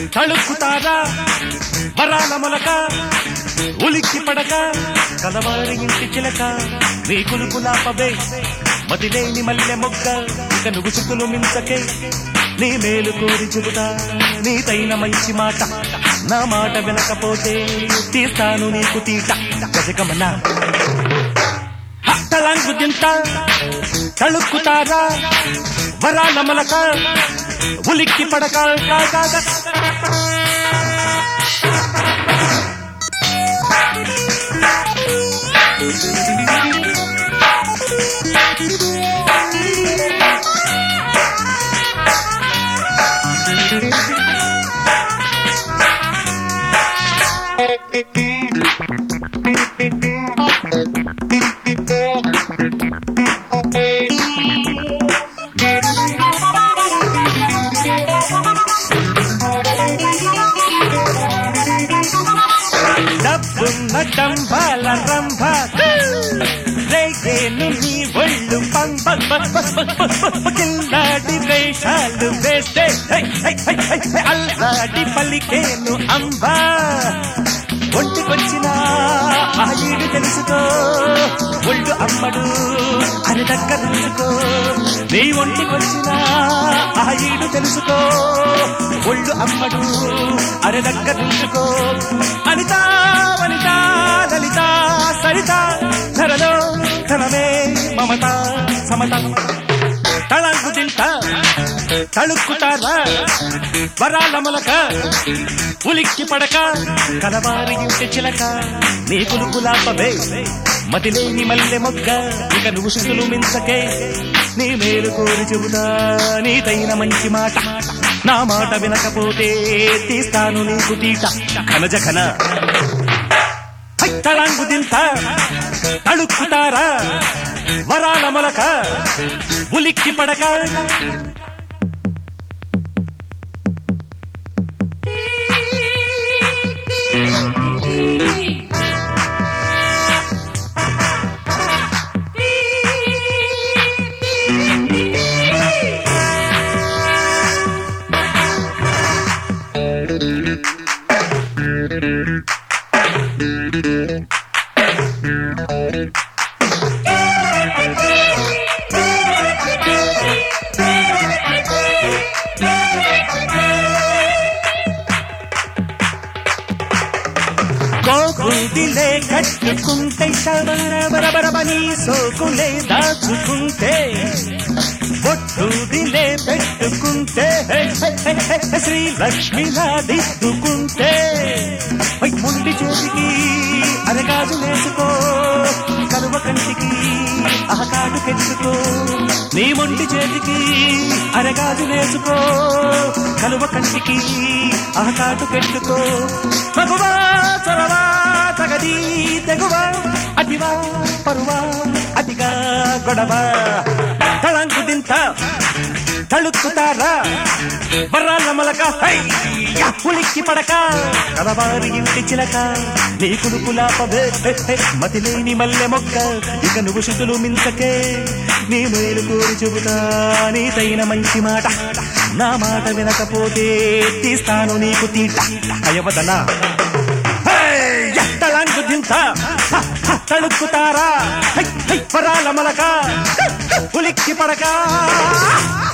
తళుక్కుతారా వరాల మొలక ఉలిక్కి పడక కలవారి ఇంటి చిలక నీ కులుకులాపవే మతిలేని మల్లె మొగ్గ ఇక నువ్వు చుక్కులు మించకే నీ మేలు కోరి చెబుతా నీతైన మంచి మాట నా మాట వినకపోతే తీస్తాను నీకు తీట గజగమన తలంగు తింట తళుక్కుతారా వరాల మొలక ఉలిక్కి పడక కా, కా, కా. డబ్బున్న డంబాల రంభ రేగేను నీ ఒళ్ళు పంప కిల్లాడి వేషాలు వేస్తే హై, హై, హై, హై, హై, అల్లాడి పలికేను అంబా ఒంటికొచ్చిన ఆ ఈడు తెలుసుకో ఒళ్ళు అమ్మడు అని దగ్గర తెలుసుకో నీ ఒంటికొచ్చిన ఆ ఈడు తెలుసుకో ఒళ్ళు అమ్మడు అరే దగ్గర తెలుసుకో అనిత వనిత లలిత సరిత ధరలో ధనమే మమత సమత తళంకు తింట తళుక్కుతారా వరాల మొలక ఉలిక్కి పడక కలవారి ఇంటి చిలక నీ కులుకులాపవే మతిలేని మల్లె మొగ్గ ఇక నువ్వు శుద్ధులు మించకే నీ మేలు కోరి చెబుతా నీతైన మంచి మాట నా మాట వినకపోతే తీస్తాను నీకు తీట ఖనజ ఖన హై, తళంగు తింట తళుక్కుతారా వరాల మొలక ఉలిక్కి పడక కోకుందిలే కట్టుకుంటే బరబరబని సోకులే దాచుకుంటే బొట్టుదిలే పెట్టుకుంటే హే, హే, హే, హే, హే, శ్రీ లక్ష్మిలా దిద్దుకుంటే పై ముండి చేతికి అరగాజు వేసుకో కలువ కంటికి అహకాడు కెట్టుకో నీ మొండి చేతికి అరగాజు వేసుకో కలువ కంటికి అహకాటు పెట్టుకో మగువా చొరవా తగది తెగువా అతివా పరువా అతిగా గొడవ తళంకు తింట తళుక్కుతారా బర్రాల మొలక హై, యా, ఉలిక్కి పడక కలవారి ఇంటి చిలక నీ కులుకులాపవే హే, హే, మతిలేని మల్లె మొక్క ఇక నువ్వు శుద్ధులు మించకే నీ మేలు కోరి చెబుతా నీతైన మంచి మాట నా మాట వినకపోతే తీస్తాను నీకు తీట అయవదనా తళంకు తింట హ, హ, తళుక్కుతారా హై, హై, వరాల మొలక ఉలిక్కి పడక